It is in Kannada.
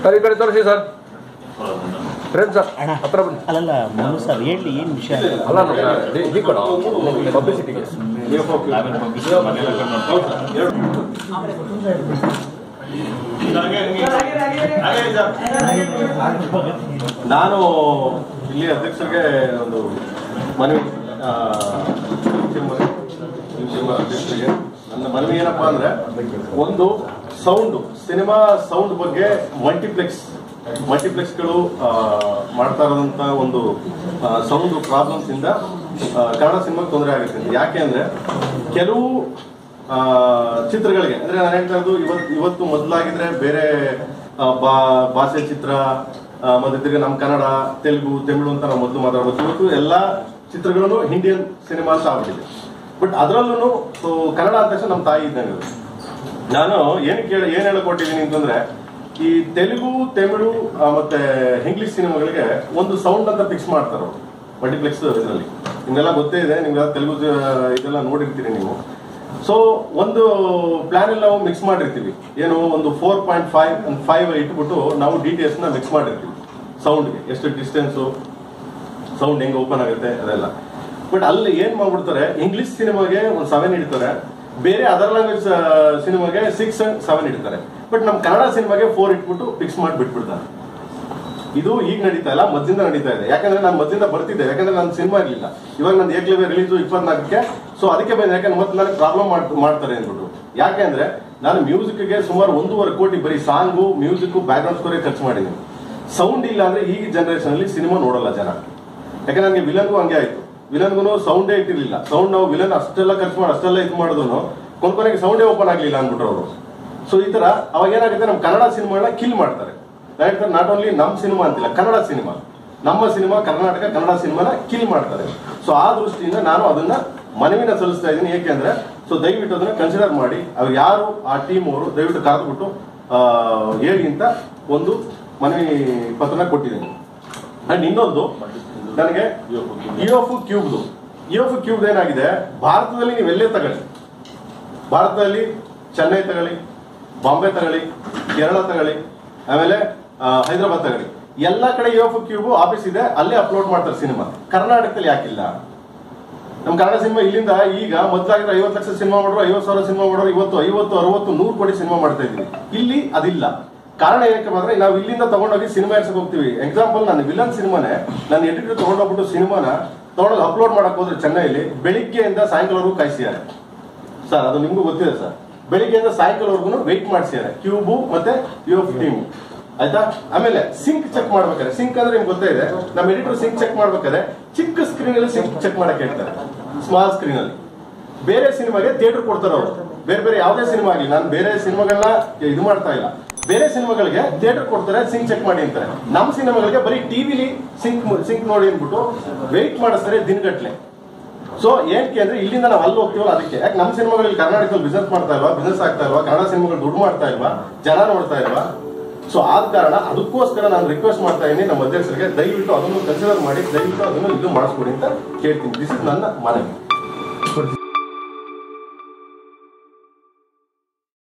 ಸರ್ ಈ ಕಡೆ ತೋರಿಸಿ ಸರ್ ಪ್ರೇಮ್ ಸರ್ ಅಣ್ಣ. ಹತ್ರ ಬನ್ನಿ ಅಲ್ಲಲ್ಲ ಮನು ಸರ್ ಹೇಳಿ ಏನು ವಿಷಯ ಅಲ್ಲ ಈ ಕಡೆ ಪಬ್ಲಿಸಿಟಿಗೆ ನಾವೇನು publicity ಮನೆಯಲ್ಲ ಕರ್ಕೊಂಡು ನಾನು ಇಲ್ಲಿ ಅಧ್ಯಕ್ಷರಿಗೆ ಒಂದು ಮನವಿ ಆ, ಯುವ ಯುವ ಅಧ್ಯಕ್ಷರಿಗೆ ನನ್ನ ಮನವಿ ಏನಪ್ಪಾ ಅಂದ್ರೆ ಒಂದು ಸೌಂಡ್ ಸಿನಿಮಾ ಸೌಂಡ್ ಬಗ್ಗೆ ಮಲ್ಟಿಪ್ಲೆಕ್ಸ್ ಮಲ್ಟಿಪ್ಲೆಕ್ಸ್ಗಳು ಆ, ಮಾಡ್ತಾ ಇರೋದಂತ ಒಂದು ಸೌಂಡ್ ಪ್ರಾಬ್ಲಮ್ಸ್ ಇಂದ ಆ, ಕನ್ನಡ ಸಿನಿಮಾಗೆ ತೊಂದರೆ ಆಗುತ್ತೆ ಯಾಕೆ ಅಂದ್ರೆ ಕೆಲವು ಆ, ಚಿತ್ರಗಳಿಗೆ ಅಂದ್ರೆ ನಾನು ಹೇಳ್ತಾ ಇರೋದು ಇವತ್ತು ಇವತ್ತು ಮೊದಲಾಗಿದ್ರೆ ಬೇರೆ ಆ, ಬಾ- ಭಾಷೆ ಚಿತ್ರ ಆ, ಮತ್ತೆ ತಿರ್ಗಿ ನಮ್ಮ ಕನ್ನಡ ತೆಲುಗು ತಮಿಳು ಅಂತ ನಾವು ಮೊದಲು ಮಾತಾಡ್ಬೋದು ಇವತ್ತು ಎಲ್ಲಾ ಚಿತ್ರಗಳನ್ನು ಇಂಡಿಯನ್ ಸಿನಿಮಾ ಅಂತ ಆಗ್ಬಿಟ್ಟಿದೆ ಬಟ್ ಅದರಲ್ಲೂ ಕನ್ನಡ ಅಂದ ತಕ್ಷಣ ನಮ್ಮ ತಾಯಿ ಇದ್ದಂಗೆ ಅದು. ನಾನು ಏನ್ ಕೇಳ ಏನ್ ಹೇಳ್ಕೊಟ್ಟಿದ್ದೀನಿ ಅಂತಂದ್ರೆ ಈ ತೆಲುಗು ತಮಿಳು ಆ, ಮತ್ತೆ ಇಂಗ್ಲಿಷ್ ಸಿನಿಮಾಗಳಿಗೆ ಒಂದು ಸೌಂಡ್ ಅಂತ ಫಿಕ್ಸ್ ಮಾಡ್ತಾರೆ ಮಲ್ಟಿಪ್ಲೆಕ್ಸ್ ಇದರಲ್ಲಿ ನಿಮ್ಗೆಲ್ಲ ಗೊತ್ತೇ ಇದೆ ನಿಮ್ಗೆಲ್ಲ ತೆಲುಗು ಆ, ಇದೆಲ್ಲ ನೋಡಿರ್ತೀರಿ ನೀವು ಸೊ ಒಂದು ಪ್ಲಾನ್ ಅಲ್ಲಿ ನಾವು ಮಿಕ್ಸ್ ಮಾಡಿರ್ತೀವಿ ಏನು ಒಂದು ಫೋರ್ ಪಾಯಿಂಟ್ ಫೈವ್ ಫೈವ್ ಇಟ್ಬಿಟ್ಟು ನಾವು ಡಿ ಟಿ ಎಸ್ ನ ಮಿಕ್ಸ್ ಮಾಡಿರ್ತೀವಿ ಸೌಂಡ್ಗೆ ಎಷ್ಟು ಡಿಸ್ಟೆನ್ಸು ಸೌಂಡ್ ಹೆಂಗ್ ಓಪನ್ ಆಗುತ್ತೆ ಅದೆಲ್ಲ ಬಟ್ ಅಲ್ಲಿ ಏನ್ ಮಾಡ್ಬಿಡ್ತಾರೆ ಇಂಗ್ಲಿಷ್ ಸಿನಿಮಾಗೆ ಒಂದು ಸೆವೆನ್ ಇಡ್ತಾರೆ ಬೇರೆ ಅದರ್ ಲ್ಯಾಂಗ್ವೇಜ್ ಸಿನಿಮಾಗೆ ಸಿಕ್ಸ್ ಅಂಡ್ ಸೆವೆನ್ ಇಡ್ತಾರೆ ಬಟ್ ನಮ್ ಕನ್ನಡ ಸಿನಿಮಾಗೆ ಫೋರ್ ಇಟ್ಬಿಟ್ಟು ಫಿಕ್ಸ್ ಮಾಡಿ ಬಿಟ್ಬಿಡ್ತಾರೆ ಇದು ಈಗ ನಡೀತಾ ಇಲ್ಲ ಮೊದಲಿಂದ ನಡೀತಾ ಇದೆ ಯಾಕಂದ್ರೆ ನಾನು ಮೊದಲಿಂದ ಬರ್ತಿದ್ದೆ ಯಾಕಂದ್ರೆ ನನ್ನ ಸಿನಿಮಾ ಇರ್ಲಿಲ್ಲ ಇವಾಗ ನಂದು ಏಕ್ಲೇವೆ ರಿಲೀಸು ಇಪ್ಪತ್ನಾಲ್ಕಕ್ಕೆ ಸೊ ಅದಕ್ಕೆ ಬಂದೆ ಯಾಕಂದ್ರೆ ಮತ್ತೆ ನನಗೆ ಪ್ರಾಬ್ಲಮ್ ಮಾಡ್ತಾರೆ ಅಂದ್ಬಿಟ್ಟು ಯಾಕೆಂದ್ರೆ ನಾನು ಮ್ಯೂಸಿಕ್ಗೆ ಸುಮಾರು ಒಂದೂವರೆ ಕೋಟಿ ಬರೀ ಸಾಂಗು ಮ್ಯೂಸಿಕ್ ಬ್ಯಾಕ್ಗ್ರೌಂಡ್ ಸ್ಕೋರೇ ಖರ್ಚು ಮಾಡಿದ್ದೀನಿ ಸೌಂಡ್ ಇಲ್ಲ ಅಂದ್ರೆ ಈಗ ಜನರೇಷನ್ ಅಲ್ಲಿ ಸಿನಿಮಾ ನೋಡಲ್ಲ ಜನ ಯಾಕಂದ್ರೆ ನನಗೆ ವಿಲನ್ಗೂ ಹಂಗೆ ಆಯ್ತು ವಿಲನ್ಗೂ ಸೌಂಡೇ ಇಟ್ಟಿರ್ಲಿಲ್ಲ ಸೌಂಡ್ ನಾವು ವಿಲನ್ ಅಷ್ಟೆಲ್ಲ ಖರ್ಚು ಮಾಡಿ ಅಷ್ಟೆಲ್ಲ ಇದು ಮಾಡಿದ್ರು ಕೊನೆಗೆ ಸೌಂಡೇ ಓಪನ್ ಆಗ್ಲಿಲ್ಲ ಅಂದ್ಬಿಟ್ರು ಅವರು ಸೊ ಈ ತರ ಅವಾಗ ಏನಾಗುತ್ತೆ ನಮ್ಮ ಕನ್ನಡ ಸಿನಿಮಾನ ಕಿಲ್ ಮಾಡ್ತಾರೆ ಡೈರೆಕ್ಟರ್ ನಾಟ್ ಓನ್ಲಿ ನಮ್ಮ ಸಿನಿಮಾ ಅಂತಿಲ್ಲ ಕನ್ನಡ ಸಿನಿಮಾ ನಮ್ಮ ಸಿನಿಮಾ ಕರ್ನಾಟಕ ಕನ್ನಡ ಸಿನಿಮಾನ ಕಿಲ್ ಮಾಡ್ತಾರೆ ಸೊ ಆ ದೃಷ್ಟಿಯಿಂದ ನಾನು ಅದನ್ನ ಮನವಿನ ಸಲ್ಲಿಸ್ತಾ ಇದ್ದೀನಿ ಏಕೆಂದ್ರೆ ಸೊ ದಯವಿಟ್ಟು ಅದನ್ನ ಕನ್ಸಿಡರ್ ಮಾಡಿ ಅವ್ರು ಯಾರು ಆ ಟೀಮ್ ಅವರು ದಯವಿಟ್ಟು ಕರೆದ್ಬಿಟ್ಟು ಆ, ಹೇಳಿ ಅಂತ ಒಂದು ಮನವಿ ಪತ್ರನ ಕೊಟ್ಟಿದ್ದೀನಿ ಅಂಡ್ ಇನ್ನೊಂದು ನನಗೆ ಇಯೋಫು ಕ್ಯೂಬ್ದು ಇಯೋಫು ಕ್ಯೂಬ್ ಏನಾಗಿದೆ ಭಾರತದಲ್ಲಿ ನೀವು ಎಲ್ಲೇ ತಗೊಳ್ಳಿ ಭಾರತದಲ್ಲಿ ಚೆನ್ನೈ ತಗೊಳ್ಳಿ ಬಾಂಬೆ ತಗೊಳ್ಳಿ ಕೇರಳ ತಗೊಳ್ಳಿ ಆಮೇಲೆ ಆ, ಹೈದರಾಬಾದ್ ತಗೊಳ್ಳಿ ಎಲ್ಲಾ ಕಡೆ ಇಯೋಫು ಕ್ಯೂಬ್ ಆಫೀಸ್ ಇದೆ ಅಲ್ಲೇ ಅಪ್ಲೋಡ್ ಮಾಡ್ತಾರೆ ಸಿನಿಮಾ ಕರ್ನಾಟಕದಲ್ಲಿ ಯಾಕಿಲ್ಲ ನಮ್ಮ ಕನ್ನಡ ಸಿನಿಮಾ ಇಲ್ಲಿಂದ ಈಗ ಮೊದಲಾಗಿದ್ರೆ ಐವತ್ತು ಲಕ್ಷ ಸಿನಿಮಾ ಮಾಡೋರು ಐವತ್ತು ಸಾವಿರ ಸಿನಿಮಾ ಮಾಡೋರು ಇವತ್ತು ಐವತ್ತು ಅರವತ್ತು ನೂರು ಕೋಟಿ ಸಿನಿಮಾ ಮಾಡ್ತಾ ಇದೀವಿ ಇಲ್ಲಿ ಅದಿಲ್ಲ ಕಾರಣ ಏನಕ್ಕೆ ಬಂದ್ರೆ ನಾವು ಇಲ್ಲಿಂದ ತಗೊಂಡೋಗಿ ಸಿನಿಮಾ ಎರ್ಸಕ್ ಹೋಗ್ತೀವಿ ಎಕ್ಸಾಂಪಲ್ ನಾನು ವಿಲನ್ ಸಿನಿಮಾನೆ ನಾನು ಎಡಿಟರ್ ತಗೊಂಡೋಗ್ಬಿಟ್ಟು ಸಿನಿಮಾನ ತಗೊಂಡೋಗಿ ಅಪ್ಲೋಡ್ ಮಾಡಕ್ ಹೋದ್ರೆ ಚೆನ್ನೈಲಿ ಬೆಳಿಗ್ಗೆಯಿಂದ ಸಾಯಂಕಾಲವರೆಗೂ ಕಾಯಿಸಿದ್ದಾರೆ ಸರ್ ಅದು ನಿಮ್ಗೂ ಗೊತ್ತಿದೆ ಸರ್ ಬೆಳಿಗ್ಗೆಯಿಂದ ಸಾಯಂಕಾಲವರೆಗೂ ವೆಯ್ಟ್ ಮಾಡಿಸಿದ್ದಾರೆ ಕ್ಯೂಬು ಮತ್ತೆ ಯು ಎಫ್ ಟೀಮ್ ಆಯ್ತಾ ಆಮೇಲೆ ಸಿಂಕ್ ಚೆಕ್ ಮಾಡ್ಬೇಕಾದ್ರೆ ಸಿಂಕ್ ಅಂದ್ರೆ ನಿಮ್ಗೆ ಗೊತ್ತೇ ಇದೆ ನಮ್ಮ ಎಡಿಟರ್ ಸಿಂಕ್ ಚೆಕ್ ಮಾಡ್ಬೇಕಾದ್ರೆ ಚಿಕ್ಕ ಸ್ಕ್ರೀನ್ ಅಲ್ಲಿ ಸಿಂಕ್ ಚೆಕ್ ಮಾಡಕ್ ಹೇಳ್ತಾರೆ ಸ್ಮಾಲ್ ಸ್ಕ್ರೀನ್ ಅಲ್ಲಿ ಬೇರೆ ಸಿನಿಮಾಗೆ ಥಿಯೇಟರ್ ಕೊಡ್ತಾರೆ ಅವರು ಬೇರೆ ಬೇರೆ ಯಾವುದೇ ಸಿನಿಮಾ ಆಗಲಿ ನಾನು ಬೇರೆ ಸಿನಿಮಾಗಳನ್ನ ಇದು ಮಾಡ್ತಾ ಇಲ್ಲ ಬೇರೆ ಸಿನಿಮಾಗಳಿಗೆ ಥಿಯೇಟರ್ ಕೊಡ್ತಾರೆ ಸಿಂಕ್ ಚೆಕ್ ಮಾಡಿ ಅಂತಾರೆ ನಮ್ಮ ಸಿನಿಮಾಗಳಿಗೆ ಬರೀ ಟಿವಿಲಿ ಸಿಂಕ್ ಸಿಂಕ್ ನೋಡಿ ಅಂದ್ಬಿಟ್ಟು ವೆಯ್ಟ್ ಮಾಡಿಸ್ತಾರೆ ದಿನಗಟ್ಲೆ ಸೊ ಏನಕ್ಕೆ ಅಂದ್ರೆ ಇಲ್ಲಿಂದ ನಾವು ಅಲ್ಲಿ ಹೋಗ್ತೀವಲ್ಲ ಅದಕ್ಕೆ ಯಾಕೆ ನಮ್ಮ ಸಿನಿಮಾಗಳಲ್ಲಿ ಕರ್ನಾಟಕದಲ್ಲಿ ಬಿಸ್ನೆಸ್ ಮಾಡ್ತಾ ಇಲ್ವಾ ಬಿಸ್ನೆಸ್ ಆಗ್ತಾ ಇಲ್ವಾ ಕನ್ನಡ ಸಿನಿಮಾಗಳು ದುಡ್ಡು ಮಾಡ್ತಾ ಇಲ್ವಾ ಜನ ನೋಡ್ತಾ ಇಲ್ವಾ ಸೊ ಆದ ಕಾರಣ ಅದಕ್ಕೋಸ್ಕರ ನಾನು ರಿಕ್ವೆಸ್ಟ್ ಮಾಡ್ತಾ ಇದ್ದೀನಿ ನಮ್ಮ ಅಧ್ಯಕ್ಷರಿಗೆ ದಯವಿಟ್ಟು ಅದನ್ನು ಕನ್ಸಿಡರ್ ಮಾಡಿ ದಯವಿಟ್ಟು ಅದನ್ನು ಇದು ಮಾಡಿಸ್ಕೊಡಿ ಅಂತ ಕೇಳ್ತೀನಿ ದಿಸ್ ಇಸ್ ನನ್ನ ಮನವಿ